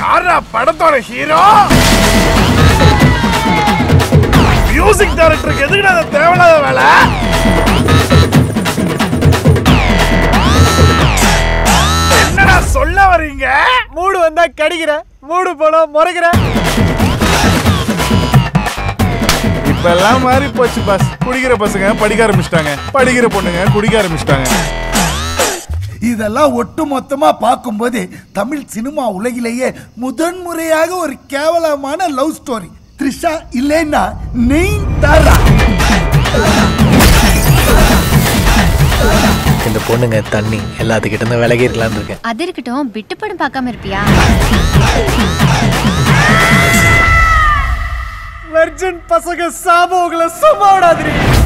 யாரா படத்தோட hero music டைரக்டருக்கு எதுக்குடா அந்த தேவையில்லாத வேலை என்னடா சொல்ல வர்றீங்க மூடு வந்தா கடிக்கிற மூடு போனா முறைக்கிற இப்ப எல்லாம் மாறி போச்சு பஸ் குடிக்கிற பசங்க படிக்க ஆரம்பிச்சிட்டாங்க படிக்கிற பொண்ணுங்க குடிக்க ஆரம்பிச்சிட்டாங்க இதெல்லாம் ஒட்டு மொத்தமா பார்க்கும்போது தமிழ் சினிமா உலகிலேயே முதன்முறையாக ஒரு கேவலமான லவ் ஸ்டோரி த்ரிஷா இல்லைன்னா நெய் தாரா இந்த பொண்ணுங்க தண்ணி எல்லாத்துக்கிட்ட இருந்து விலகி இருக்கலாம்னு இருக்கேன் அது இருக்கட்டும் விட்டு படம் பார்க்காம இருப்பியா வெர்ஜின் பசங்க சாபம் உங்களை சும்மா விடாதிரி